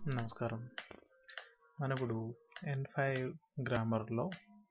నమస్కారం మనం ఇప్పుడు ఎన్ ఫైవ్ గ్రామర్లో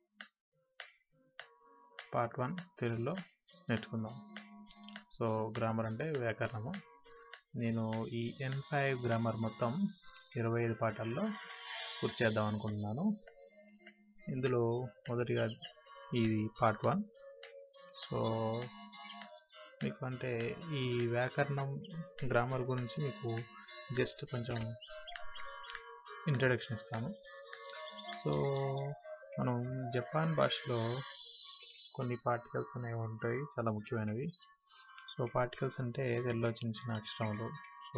పార్ట్ వన్ తెలుగులో నేర్చుకుందాం సో గ్రామర్ అంటే వ్యాకరణము నేను ఈ ఎన్ ఫైవ్ గ్రామర్ మొత్తం ఇరవై ఐదు పాఠాల్లో పూర్తి చేద్దాం అనుకుంటున్నాను ఇందులో మొదటిగా ఇది పార్ట్ వన్ సో మీకు అంటే ఈ వ్యాకరణం గ్రామర్ గురించి మీకు జస్ట్ కొంచెం ఇంట్రడక్షన్ ఇస్తాను సో మనం జపాన్ భాషలో కొన్ని పార్టికల్స్ అనేవి ఉంటాయి చాలా ముఖ్యమైనవి సో పార్టికల్స్ అంటే తెలుగులో చిన్న చిన్న అక్షరములు సో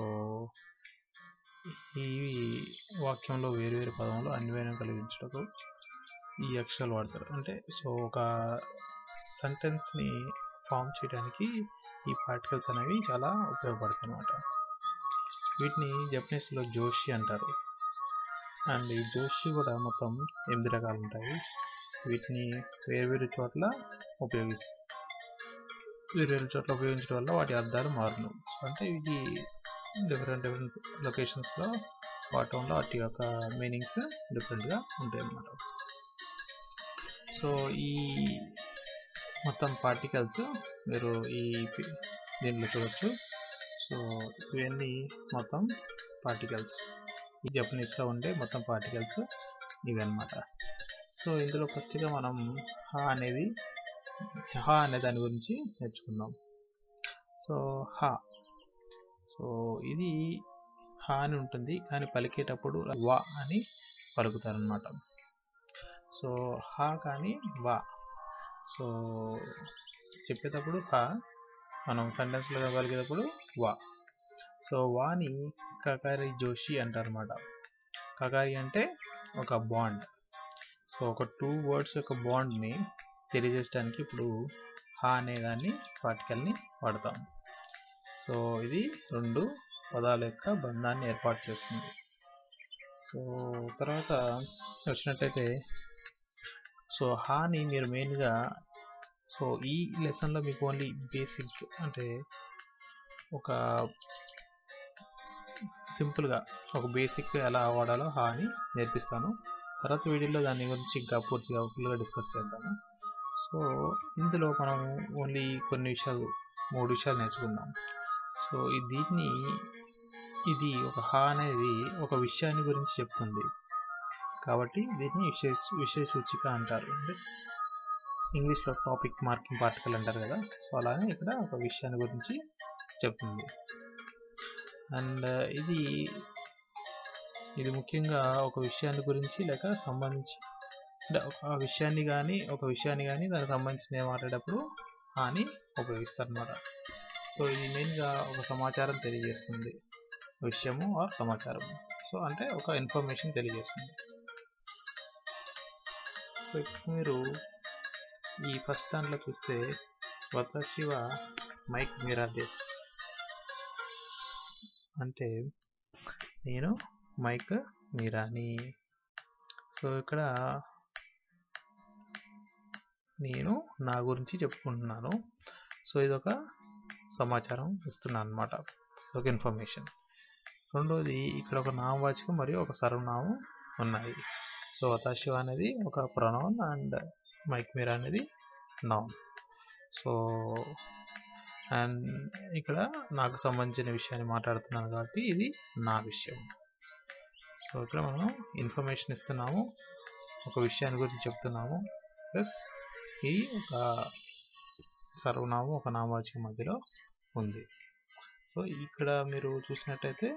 ఇవి వాక్యంలో వేరు వేరు పదములు అన్వయం కలిగించటకు ఈ అక్షరాలు వాడతారు అంటే సో ఒక సెంటెన్స్ని ఫామ్ చేయడానికి ఈ పార్టికల్స్ అనేవి చాలా ఉపయోగపడతాయి అన్నమాట వీటిని జపనీస్లో జోషి అంటారు అండ్ ఈ జోషి కూడా మొత్తం ఎనిమిది రకాలు ఉంటాయి వీటిని వేరు చోట్ల ఉపయోగిస్తారు వేరు వేరు చోట్ల ఉపయోగించడం వల్ల వాటి అర్థాలు మారును అంటే ఇది డిఫరెంట్ డిఫరెంట్ లొకేషన్స్లో వాడటం వల్ల వాటి యొక్క మీనింగ్స్ డిఫరెంట్గా ఉంటాయి అన్నమాట సో ఈ మొత్తం పార్టికల్స్ మీరు ఈ దీంట్లో చూడొచ్చు సో ఇవన్నీ మొత్తం పార్టికల్స్ ఈ జపనీస్లో ఉండే మొత్తం పార్టికల్స్ ఇవి అనమాట సో ఇందులో ఫస్ట్గా మనం హా అనేది హా అనే దాని గురించి నేర్చుకుందాం సో హా సో ఇది హా అని ఉంటుంది కానీ పలికేటప్పుడు వా అని పలుకుతారనమాట సో హా కానీ వా సో చెప్పేటప్పుడు హా మనం సెంటెన్స్లో పలికేటప్పుడు వా సో వాని కకారి జోషి అంటారు అనమాట కకారి అంటే ఒక బాండ్ సో ఒక టూ వర్డ్స్ యొక్క బాండ్ని తెలియజేయడానికి ఇప్పుడు హా అనే దాన్ని పార్టికల్ని వాడతాం సో ఇది రెండు పదాల యొక్క బంధాన్ని ఏర్పాటు చేస్తుంది సో తర్వాత వచ్చినట్టయితే సో హాని మీరు మెయిన్గా సో ఈ లెసన్లో మీకు ఓన్లీ బేసిక్ అంటే ఒక సింపుల్గా ఒక బేసిక్ ఎలా వాడాలో హా అని నేర్పిస్తాను తర్వాత వీడియోలో దాని గురించి ఇంకా పూర్తిగా ఫుల్గా డిస్కస్ చేద్దాము సో ఇందులో మనం ఓన్లీ కొన్ని విషయాలు మూడు విషయాలు నేర్చుకుందాం సో దీన్ని ఇది ఒక హా అనేది ఒక విషయాన్ని గురించి చెప్తుంది కాబట్టి దీన్ని విశేష విషయ సూచిక అంటారు అంటే ఇంగ్లీష్లో టాపిక్ మార్కింగ్ పార్టికల్ అంటారు కదా సో అలానే ఇక్కడ ఒక విషయాన్ని గురించి చెప్తుంది అండ్ ఇది ఇది ముఖ్యంగా ఒక విషయాన్ని గురించి లేక సంబంధించి అంటే ఒక విషయాన్ని కానీ ఒక విషయాన్ని కానీ దానికి సంబంధించిన మాట్లాడేటప్పుడు అని ఉపయోగిస్తారు అనమాట సో ఇది మెయిన్గా ఒక సమాచారం తెలియజేస్తుంది విషయము ఆర్ సమాచారం సో అంటే ఒక ఇన్ఫర్మేషన్ తెలియజేస్తుంది సో ఇప్పుడు మీరు ఈ ఫస్ట్ దాంట్లో చూస్తే వతశివ మైక్ మిరాదేస్ అంటే నేను మైక్ మీరాని సో ఇక్కడ నేను నా గురించి చెప్పుకుంటున్నాను సో ఇది ఒక సమాచారం ఇస్తున్నాను అనమాట ఒక ఇన్ఫర్మేషన్ రెండోది ఇక్కడ ఒక నామవాచకం మరియు ఒక సర్వనామం ఉన్నాయి సో అతాశివ అనేది ఒక ప్రొనౌన్ అండ్ మైక్ మీరా అనేది నౌన్ సో అండ్ ఇక్కడ నాకు సంబంధించిన విషయాన్ని మాట్లాడుతున్నాను కాబట్టి ఇది నా విషయం సో ఇక్కడ మనం ఇన్ఫర్మేషన్ ఇస్తున్నాము ఒక విషయాన్ని గురించి చెప్తున్నాము ప్లస్ ఇది ఒక సర్వనామం ఒక నామవాచకం మధ్యలో ఉంది సో ఇక్కడ మీరు చూసినట్టయితే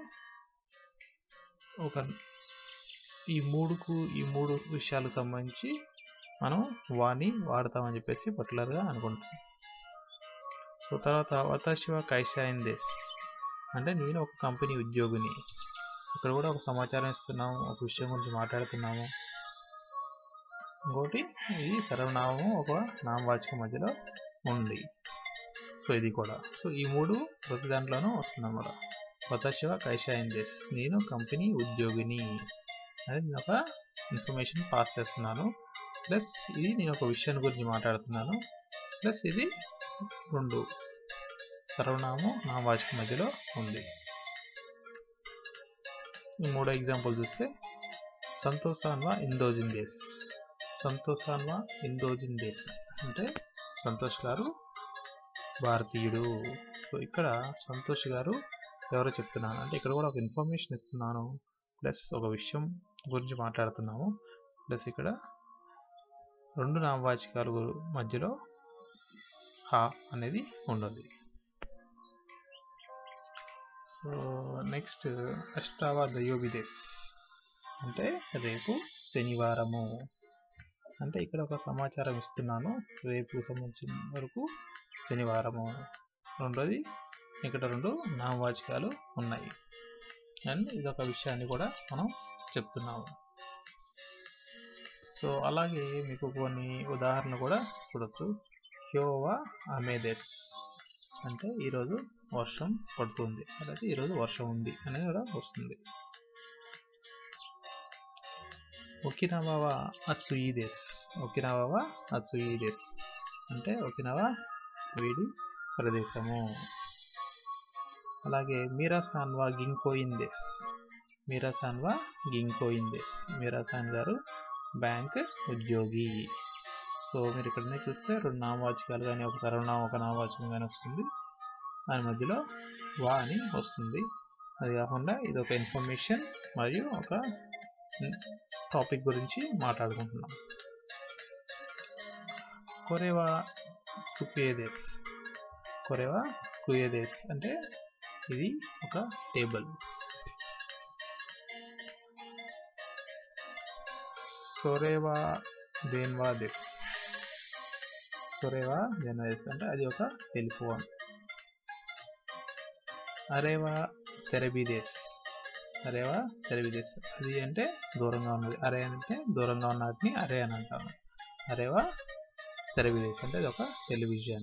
ఒక ఈ మూడుకు ఈ మూడు విషయాలకు సంబంధించి మనం వాని వాడతామని చెప్పేసి పర్టికులర్గా అనుకుంటాం సో తర్వాత వతాశివ కైషాయిన్ దేశ్ అంటే నేను ఒక కంపెనీ ఉద్యోగిని ఇక్కడ కూడా ఒక సమాచారం ఇస్తున్నాము ఒక విషయం గురించి మాట్లాడుతున్నాము ఇంకోటి ఇది సర్వనామము ఒక నామవాచకం మధ్యలో ఉంది సో ఇది కూడా సో ఈ మూడు ప్రతి దాంట్లోనూ వస్తుందన్నమాట వతాశివ కైషాయిన్ దేశ్ నేను కంపెనీ ఉద్యోగిని అనేది నేను ఒక ఇన్ఫర్మేషన్ పాస్ చేస్తున్నాను ప్లస్ ఇది నేను ఒక విషయాన్ని గురించి మాట్లాడుతున్నాను ప్లస్ ఇది రెండు సర్వనామం నామవాచకం మధ్యలో ఉంది ఈ మూడో ఎగ్జాంపుల్ చూస్తే సంతోషాన్వా ఇందోజిన్ దేశ్ సంతోషాన్వా ఇందోజిన్ దేశ్ అంటే సంతోష్ గారు భారతీయుడు సో ఇక్కడ సంతోష్ గారు ఎవరో చెప్తున్నాను అంటే ఇక్కడ కూడా ఒక ఇన్ఫర్మేషన్ ఇస్తున్నాను ప్లస్ ఒక విషయం గురించి మాట్లాడుతున్నాము ప్లస్ ఇక్కడ రెండు నామవాచకాలు మధ్యలో హా అనేది ఉండదు సో నెక్స్ట్ అష్టావా దయోబిదేశ్ అంటే రేపు శనివారము అంటే ఇక్కడ ఒక సమాచారం ఇస్తున్నాను రేపు సంబంధించిన వరకు శనివారము రెండోది ఇక్కడ రెండు నామవాచకాలు ఉన్నాయి అండ్ ఇదొక విషయాన్ని కూడా మనం చెప్తున్నాము సో అలాగే మీకు కొన్ని ఉదాహరణ కూడా చూడొచ్చు హ్యోవా అమేదెస్ అంటే ఈరోజు వర్షం పడుతుంది అలాగే ఈరోజు వర్షం ఉంది అనేది కూడా వస్తుంది ఒకినవావా అత్సుయిదెస్ ఒకినవావా అత్సుయిదెస్ అంటే ఒకినవా వేడి ప్రదేశము అలాగే మీరాసాన్వా గింకోయిందెస్ మీరాసాన్వా గింకోయిందెస్ మీరాసాన్ గారు బ్యాంక్ ఉద్యోగి సో మీరు ఇక్కడ చూస్తే రెండు నామవాచకాలు కానీ ఒక సర్వనామం ఒక నామవాచకం కానీ వస్తుంది దాని మధ్యలో వా అని వస్తుంది అది కాకుండా ఇది ఒక ఇన్ఫర్మేషన్ మరియు ఒక టాపిక్ గురించి మాట్లాడుకుంటున్నాం కొరేవా సుకుయేదేస్ కొరేవా కుయేదేస్ అంటే ఇది ఒక టేబుల్ సొరేవా దేన్వా దేశ్ సొరేవా దేన్వా దేశ్ అంటే అది ఒక టెలిఫోన్ అరేవా తెరబిదేశ్ అరేవా తెరబిదేశ్ అది అంటే దూరంగా ఉన్నది అరే అంటే దూరంగా ఉన్న వాటిని అరే అని అంటాము అరేవా తెరబిదేశ్ అంటే అది ఒక టెలివిజన్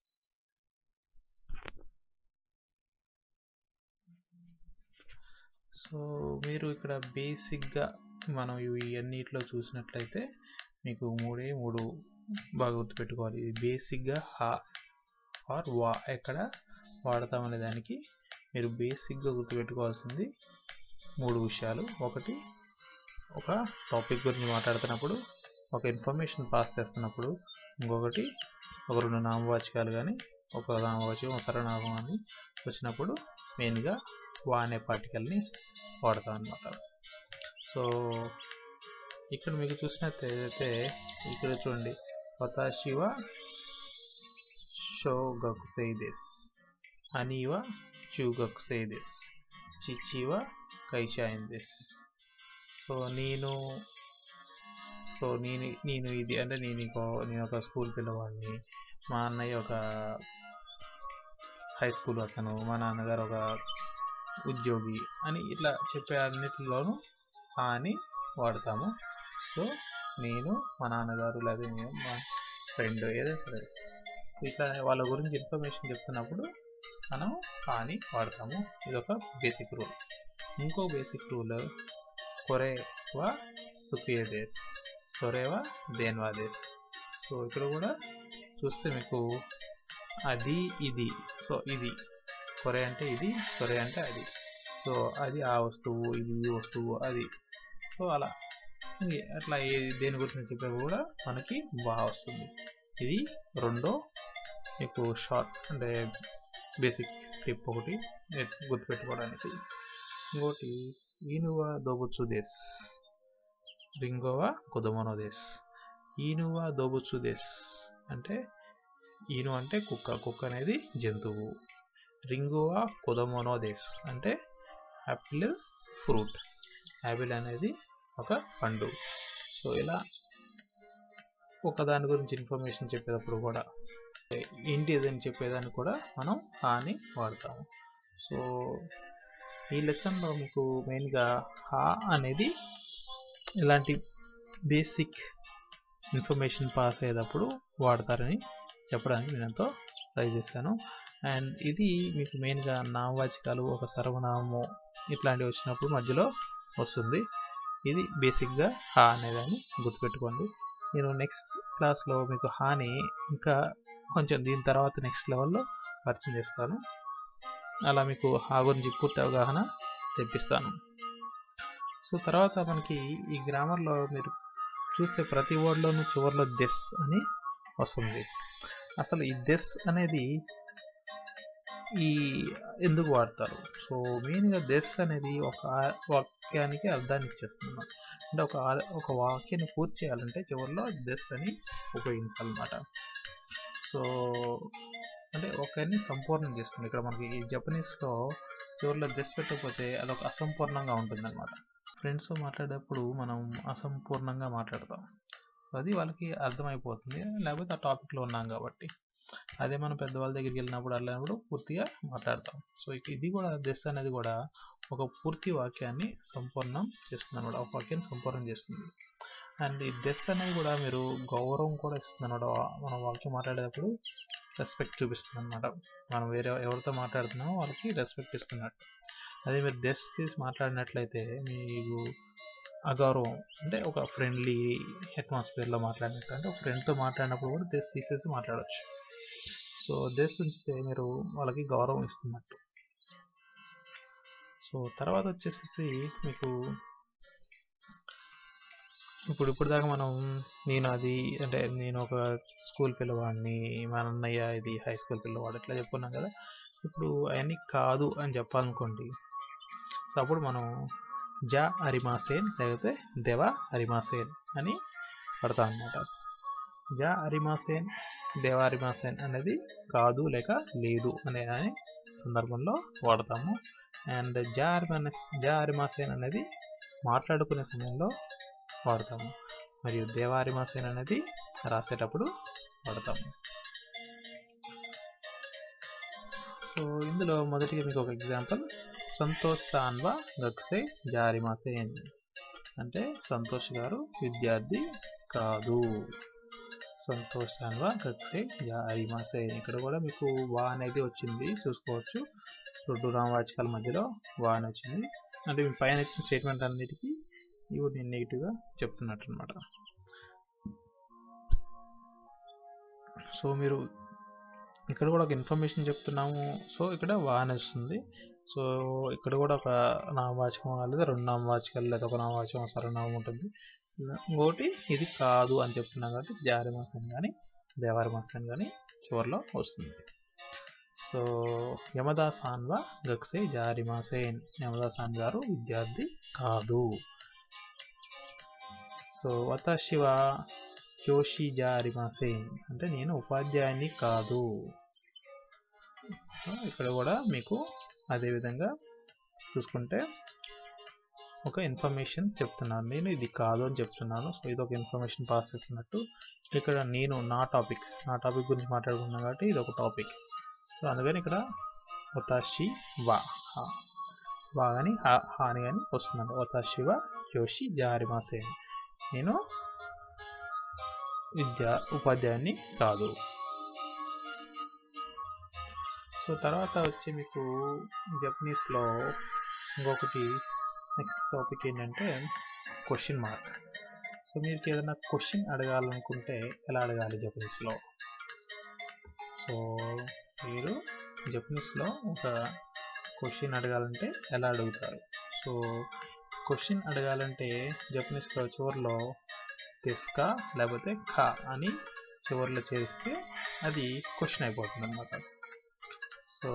సో మీరు ఇక్కడ బేసిక్గా మనం ఇవి అన్నిట్లో చూసినట్లయితే మీకు మూడే మూడు బాగా గుర్తుపెట్టుకోవాలి ఇది బేసిక్గా హా ఆర్ వా ఎక్కడ వాడతామనే దానికి మీరు బేసిక్గా గుర్తుపెట్టుకోవాల్సింది మూడు విషయాలు ఒకటి ఒక టాపిక్ గురించి మాట్లాడుతున్నప్పుడు ఒక ఇన్ఫర్మేషన్ పాస్ చేస్తున్నప్పుడు ఇంకొకటి ఒక రెండు నామవాచకాలు కానీ ఒక నామవాచకం ఒక సరనామం అని వచ్చినప్పుడు మెయిన్గా వా అనే పార్టికల్ని వాడతాం అనమాట సో ఇక్కడ మీకు చూసినట్లయితే ఇక్కడ చూడండి వతాశివ షోగకుసైదెస్ అనివ చూగకుసైదెస్ చిచ్చివ కైషాయిందెస్ సో నేను సో నేను నేను ఇది అంటే నేను ఇంకో నేను ఒక స్కూల్ పిల్లవాడిని మా అన్నయ్య ఒక హై స్కూల్ అతను మా నాన్నగారు ఒక ఉద్యోగి అని ఇట్లా చెప్పే అన్నిటిలోనూ ఆ అని వాడతాము సో నేను మా నాన్నగారు లేదా నేను మా ఫ్రెండ్ ఏదో సరే ఇట్లా వాళ్ళ గురించి ఇన్ఫర్మేషన్ చెప్తున్నప్పుడు మనం ఆ అని వాడతాము ఇది ఒక బేసిక్ రూల్ ఇంకో బేసిక్ రూల్ కొరేవా సుఖియదేశ్ సొరేవా దేన్వాదేశ్ సో ఇక్కడ కూడా చూస్తే మీకు అది ఇది సో ఇది కొరే అంటే ఇది సొరే అంటే అది సో అది ఆ వస్తువు ఇది ఈ వస్తువు అది సో అలా అట్లా ఏ దేని గురించి చెప్పే కూడా మనకి బాగా వస్తుంది ఇది రెండో మీకు షార్ట్ అంటే బేసిక్ టిప్ ఒకటి గుర్తుపెట్టుకోవడానికి ఇంకోటి ఈనువ దోబుచ్చు దేశ్ రింగోవా కుదమనో దేశ్ ఈనువ దోబుచ్చు దేశ్ అంటే ఈను అంటే కుక్క కుక్క అనేది జంతువు రింగువా కొదమోనో దేశ్ అంటే యాపిల్ ఫ్రూట్ యాపిల్ అనేది ఒక పండు సో ఇలా ఒక దాని గురించి ఇన్ఫర్మేషన్ చెప్పేటప్పుడు కూడా ఏంటి ఏదని చెప్పేదాన్ని కూడా మనం హా అని వాడతాము సో ఈ లెసన్లో మీకు మెయిన్గా హా అనేది ఇలాంటి బేసిక్ ఇన్ఫర్మేషన్ పాస్ అయ్యేటప్పుడు వాడతారని చెప్పడానికి నేను ఎంతో ట్రై చేశాను అండ్ ఇది మీకు మెయిన్గా నామవాచకాలు ఒక సర్వనామము ఇట్లాంటివి వచ్చినప్పుడు మధ్యలో వస్తుంది ఇది బేసిక్గా హా అనేదాన్ని గుర్తుపెట్టుకోండి నేను నెక్స్ట్ క్లాస్లో మీకు హాని ఇంకా కొంచెం దీని తర్వాత నెక్స్ట్ లెవెల్లో పరిచయం చేస్తాను అలా మీకు హా గురించి పూర్తి అవగాహన తెప్పిస్తాను సో తర్వాత మనకి ఈ గ్రామర్లో మీరు చూస్తే ప్రతి వర్డ్లోనూ చివరిలో దెస్ అని వస్తుంది అసలు ఈ దెస్ అనేది ఈ ఎందుకు వాడతారు సో మెయిన్గా దెస్ అనేది ఒక వాక్యానికి అర్థాన్ని ఇచ్చేస్తుంది అన్నమాట. అంటే ఒక ఆ- ఒక వాక్యాన్ని పూర్తి చేయాలంటే చివరిలో దెస్ అని ఉపయోగించాలన్నమాట సో అంటే ఒకరిని సంపూర్ణం చేస్తుంది ఇక్కడ మనకి ఈ జపనీస్లో చివరిలో దెస్ పెట్టకపోతే అదొక అసంపూర్ణంగా ఉంటుంది అనమాట ఫ్రెండ్స్తో మాట్లాడేటప్పుడు మనం అసంపూర్ణంగా మాట్లాడతాం సో అది వాళ్ళకి అర్థమైపోతుంది లేకపోతే ఆ టాపిక్లో ఉన్నాం కాబట్టి అదే మనం పెద్దవాళ్ళ దగ్గరికి వెళ్ళినప్పుడు వెళ్ళినప్పుడు పూర్తిగా మాట్లాడతాం సో ఇక ఇది కూడా దెస్ అనేది కూడా ఒక పూర్తి వాక్యాన్ని సంపూర్ణం చేస్తుంది అనమాట ఒక వాక్యాన్ని సంపూర్ణం చేస్తుంది అండ్ ఈ దెస్ అనేది కూడా మీరు గౌరవం కూడా ఇస్తుంది అనమాట మనం వాక్యం మాట్లాడేటప్పుడు రెస్పెక్ట్ చూపిస్తుంది అనమాట మనం వేరే ఎవరితో మాట్లాడుతున్నామో వాళ్ళకి రెస్పెక్ట్ ఇస్తున్నట్టు అదే మీరు దెస్ తీసి మాట్లాడినట్లయితే మీకు అగౌరవం అంటే ఒక ఫ్రెండ్లీ అట్మాస్ఫియర్లో మాట్లాడినట్టు అంటే ఒక ఫ్రెండ్తో మాట్లాడినప్పుడు కూడా దెస్ తీసేసి మాట్లాడవచ్చు సో దెస్ ఉంచితే మీరు వాళ్ళకి గౌరవం ఇస్తున్నట్టు సో తర్వాత వచ్చేసి మీకు ఇప్పుడు ఇప్పుడు దాకా మనం నేను అది అంటే నేను ఒక స్కూల్ పిల్లవాడిని మా అన్నయ్య ఇది హై స్కూల్ పిల్లవాడు ఇట్లా చెప్పుకున్నాం కదా ఇప్పుడు అవన్నీ కాదు అని చెప్పాలనుకోండి సో అప్పుడు మనం జా అరిమాసేన్ లేకపోతే దేవ అరిమాసేన్ అని పడతాం అనమాట జా అరిమాసేన్ దేవ అరిమాసేన్ అనేది కాదు లేక లేదు అనే అనే సందర్భంలో వాడతాము అండ్ జా అరిమానస్ జా అరిమాసేన్ అనేది మాట్లాడుకునే సమయంలో వాడతాము మరియు దేవారిమాసేన్ అనేది రాసేటప్పుడు వాడతాము సో ఇందులో మొదటిగా మీకు ఒక ఎగ్జాంపుల్ సంతోష్ సాన్వా గక్సే జారిమాసేన్ అంటే సంతోష్ గారు విద్యార్థి కాదు సంతోష్ సాన్వా గక్సే జారిమాసేన్ ఇక్కడ కూడా మీకు వా అనేది వచ్చింది చూసుకోవచ్చు రెండు నామవాచకాల మధ్యలో వా అని వచ్చింది అంటే మీ పైన ఇచ్చిన స్టేట్మెంట్ అన్నిటికీ ఇవి నేను నెగిటివ్గా చెప్తున్నట్టు అనమాట సో మీరు ఇక్కడ కూడా ఒక ఇన్ఫర్మేషన్ చెప్తున్నాము సో ఇక్కడ వాన్ వస్తుంది సో ఇక్కడ కూడా ఒక నామవాచకం లేదా రెండు నామవాచకాలు లేదా ఒక నామవాచకం సర్వనామం ఉంటుంది ఇంకోటి ఇది కాదు అని చెప్తున్నాం కాబట్టి జారి మాసం కానీ దేవారి మాసం కానీ చివరిలో వస్తుంది సో యమదాసాన్వా గక్సే జారి మాసేన్ యమదాసాన్ గారు విద్యార్థి కాదు సో వతశివ యోషి జారిమాసేన్ అంటే నేను ఉపాధ్యాయుని కాదు సో ఇక్కడ కూడా మీకు అదే విధంగా చూసుకుంటే ఒక ఇన్ఫర్మేషన్ చెప్తున్నాను నేను ఇది కాదు అని చెప్తున్నాను సో ఇది ఒక ఇన్ఫర్మేషన్ పాస్ చేస్తున్నట్టు ఇక్కడ నేను నా టాపిక్ నా టాపిక్ గురించి మాట్లాడుకున్నాను కాబట్టి ఇది ఒక టాపిక్ సో అందుకని ఇక్కడ వతాషి వా హా వా అని హా హా అని కానీ వస్తున్నాను వతాశివ యోషి జారిమాసేన్ నేను విద్యా ఉపాధ్యాయుని కాదు సో తర్వాత వచ్చి మీకు జపనీస్లో ఇంకొకటి నెక్స్ట్ టాపిక్ ఏంటంటే క్వశ్చన్ మార్క్ సో మీరు ఏదైనా క్వశ్చన్ అడగాలనుకుంటే ఎలా అడగాలి జపనీస్లో సో మీరు జపనీస్లో ఒక క్వశ్చన్ అడగాలంటే ఎలా అడుగుతారు సో క్వశ్చన్ అడగాలంటే జపనీస్లో చివరిలో తెస్కా లేకపోతే ఖా అని చివరిలో చేరిస్తే అది క్వశ్చన్ అయిపోతుంది అనమాట సో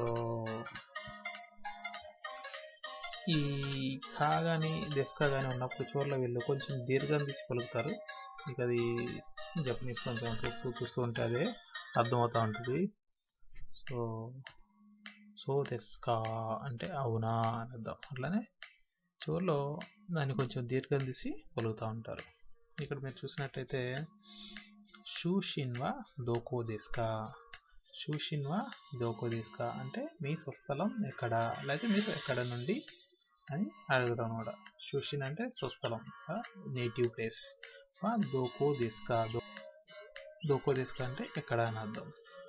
ఈ ఖా కానీ దెస్కా కానీ ఉన్నప్పుడు చివరిలో వీళ్ళు కొంచెం దీర్ఘం తీసి పలుకుతారు ఇక అది జపనీస్ కొంచెం చూపిస్తూ ఉంటే అదే అర్థమవుతూ ఉంటుంది సో సో తెస్కా అంటే అవునా అని అర్థం అట్లానే చివరిలో దాన్ని కొంచెం దీర్ఘం తీసి పలుకుతూ ఉంటారు ఇక్కడ మీరు చూసినట్టయితే షూషిన్వా దోకో దేస్కా షూషిన్వా దోకో దేస్కా అంటే మీ స్వస్థలం ఎక్కడ లేకపోతే మీరు ఎక్కడ నుండి అని అడుగుతాం అనమాట షూషిన్ అంటే స్వస్థలం నేటివ్ ప్లేస్ దోకో దేస్కా దో దోకో దేస్కా అంటే ఎక్కడ అని అర్థం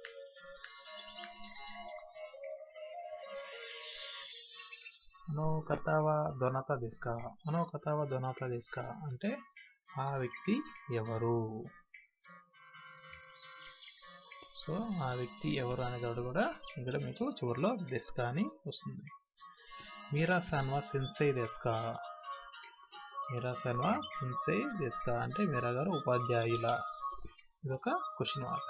అనో కథావా దొనత దేస్కా అనో కథావా దొనత దేస్కా అంటే ఆ వ్యక్తి ఎవరు సో ఆ వ్యక్తి ఎవరు అనేటప్పుడు కూడా ఇక్కడ మీకు చివరిలో దెస్కా అని వస్తుంది మీరా సాన్వా సెన్సై దెస్కా మీరా సన్వా సెన్సై దేస్కా అంటే మీరా గారు ఉపాధ్యాయుల ఇదొక క్వశ్చన్ మార్క్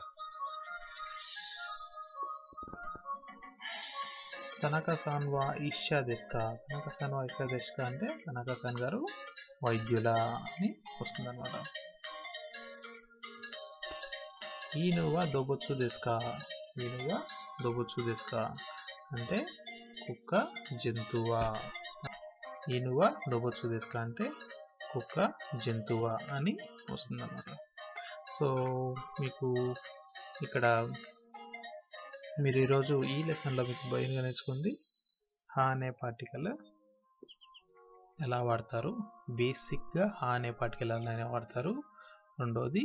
తనక సాన్వా ఇషా దేస్కా తనక సాన్వా ఇషా దేస్కా అంటే తనక సాన్ గారు వైద్యుల అని వస్తుంది అనమాట ఈనువ దొబొచ్చు దేస్కా ఈనువ దొబొచ్చు దేస్కా అంటే కుక్క జంతువా ఈనువ దొబొచ్చు దేస్కా అంటే కుక్క జంతువా అని వస్తుంది అనమాట సో మీకు ఇక్కడ మీరు ఈరోజు ఈ లెసన్లో మీకు భయంగా నేర్చుకుంది హా అనే పార్టికల్ ఎలా వాడతారు బేసిక్గా హా అనే పార్టికల్ ఎలా వాడతారు రెండోది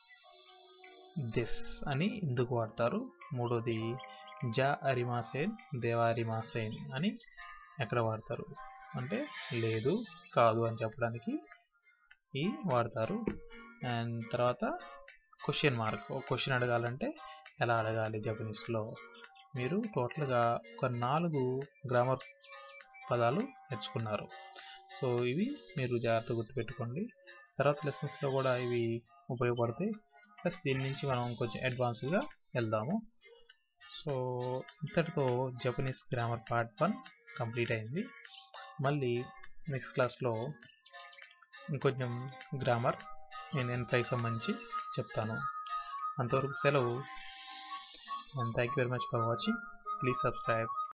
దిస్ అని ఎందుకు వాడతారు మూడోది జా అరిమాసైన్ దేవా అరిమాసైన్ అని ఎక్కడ వాడతారు అంటే లేదు కాదు అని చెప్పడానికి ఈ వాడతారు అండ్ తర్వాత క్వశ్చన్ మార్క్ ఒక క్వశ్చన్ అడగాలంటే ఎలా అడగాలి జపనీస్లో మీరు టోటల్గా ఒక నాలుగు గ్రామర్ పదాలు నేర్చుకున్నారు సో ఇవి మీరు జాగ్రత్త గుర్తుపెట్టుకోండి తర్వాత లెసన్స్లో కూడా ఇవి ఉపయోగపడతాయి ప్లస్ దీని నుంచి మనం కొంచెం అడ్వాన్స్గా వెళ్దాము సో ఇంతటితో Japanese grammar part one complete అయింది మళ్ళీ నెక్స్ట్ క్లాస్లో ఇంకొంచెం గ్రామర్ నేను ఎన్ఫైకి సంబంధించి చెప్తాను అంతవరకు సెలవు and thank you very much for watching please subscribe